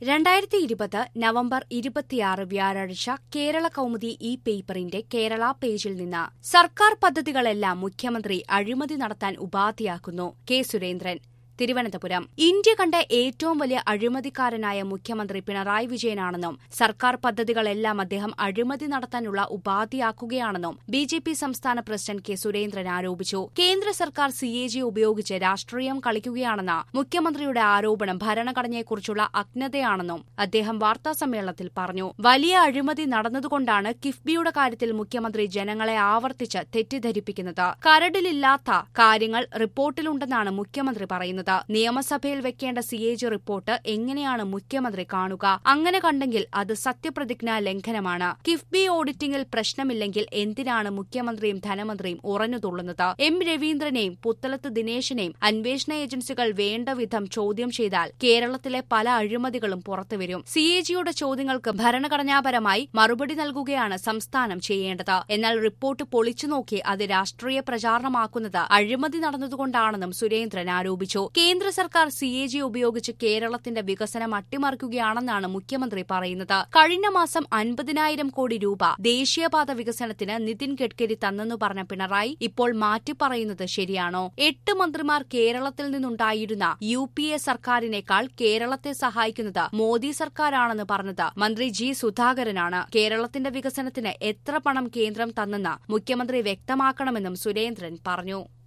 രണ്ടായിരത്തി ഇരുപത് നവംബർ ഇരുപത്തിയാറ് വ്യാഴാഴ്ച കേരള കൗമുദി ഈ പേപ്പറിന്റെ കേരള പേജിൽ നിന്ന് സർക്കാർ പദ്ധതികളെല്ലാം മുഖ്യമന്ത്രി അഴിമതി നടത്താൻ ഉപാധിയാക്കുന്നു കെ സുരേന്ദ്രൻ തിരുവനന്തപുരം ഇന്ത്യ കണ്ട ഏറ്റവും വലിയ അഴിമതിക്കാരനായ മുഖ്യമന്ത്രി പിണറായി വിജയനാണെന്നും സർക്കാർ പദ്ധതികളെല്ലാം അദ്ദേഹം അഴിമതി നടത്താനുള്ള ഉപാധിയാക്കുകയാണെന്നും ബി ജെ പി സംസ്ഥാന പ്രസിഡന്റ് കെ സുരേന്ദ്രൻ ആരോപിച്ചു കേന്ദ്ര സർക്കാർ സി എ ജി ഉപയോഗിച്ച് രാഷ്ട്രീയം കളിക്കുകയാണെന്ന മുഖ്യമന്ത്രിയുടെ ആരോപണം ഭരണഘടനയെക്കുറിച്ചുള്ള അജ്ഞതയാണെന്നും അദ്ദേഹം വാർത്താസമ്മേളനത്തിൽ പറഞ്ഞു വലിയ അഴിമതി നടന്നതുകൊണ്ടാണ് കിഫ്ബിയുടെ കാര്യത്തിൽ മുഖ്യമന്ത്രി ജനങ്ങളെ ആവർത്തിച്ച് തെറ്റിദ്ധരിപ്പിക്കുന്നത് കരടിലില്ലാത്ത കാര്യങ്ങൾ റിപ്പോർട്ടിലുണ്ടെന്നാണ് മുഖ്യമന്ത്രി പറയുന്നത് നിയമസഭയിൽ വെക്കേണ്ട സി എ ജി റിപ്പോർട്ട് എങ്ങനെയാണ് മുഖ്യമന്ത്രി കാണുക അങ്ങനെ കണ്ടെങ്കിൽ അത് സത്യപ്രതിജ്ഞാ ലംഘനമാണ് കിഫ്ബി ഓഡിറ്റിംഗിൽ പ്രശ്നമില്ലെങ്കിൽ എന്തിനാണ് മുഖ്യമന്ത്രിയും ധനമന്ത്രിയും ഉറഞ്ഞുതുള്ളുന്നത് എം രവീന്ദ്രനെയും പുത്തലത്ത് ദിനേശിനെയും അന്വേഷണ ഏജൻസികൾ വേണ്ട വിധം ചോദ്യം ചെയ്താൽ കേരളത്തിലെ പല അഴിമതികളും പുറത്തുവരും സി എ ജിയുടെ ചോദ്യങ്ങൾക്ക് ഭരണഘടനാപരമായി മറുപടി നൽകുകയാണ് സംസ്ഥാനം ചെയ്യേണ്ടത് എന്നാൽ റിപ്പോർട്ട് പൊളിച്ചുനോക്കി അത് രാഷ്ട്രീയ പ്രചാരണമാക്കുന്നത് അഴിമതി നടന്നതുകൊണ്ടാണെന്നും സുരേന്ദ്രൻ ആരോപിച്ചു കേന്ദ്ര സർക്കാർ സി എ ജി ഉപയോഗിച്ച് കേരളത്തിന്റെ വികസനം അട്ടിമറിക്കുകയാണെന്നാണ് മുഖ്യമന്ത്രി പറയുന്നത് കഴിഞ്ഞ മാസം അൻപതിനായിരം കോടി രൂപ ദേശീയപാത വികസനത്തിന് നിതിൻ ഗഡ്കരി തന്നെന്നു പറഞ്ഞ പിണറായി ഇപ്പോൾ മാറ്റിപ്പറയുന്നത് ശരിയാണോ എട്ട് മന്ത്രിമാർ കേരളത്തിൽ നിന്നുണ്ടായിരുന്ന യു പി എ സർക്കാരിനേക്കാൾ കേരളത്തെ സഹായിക്കുന്നത് മോദി സർക്കാരാണെന്ന് പറഞ്ഞത് മന്ത്രി ജി സുധാകരനാണ് കേരളത്തിന്റെ വികസനത്തിന് എത്ര പണം കേന്ദ്രം തന്നെന്ന് മുഖ്യമന്ത്രി വ്യക്തമാക്കണമെന്നും സുരേന്ദ്രൻ പറഞ്ഞു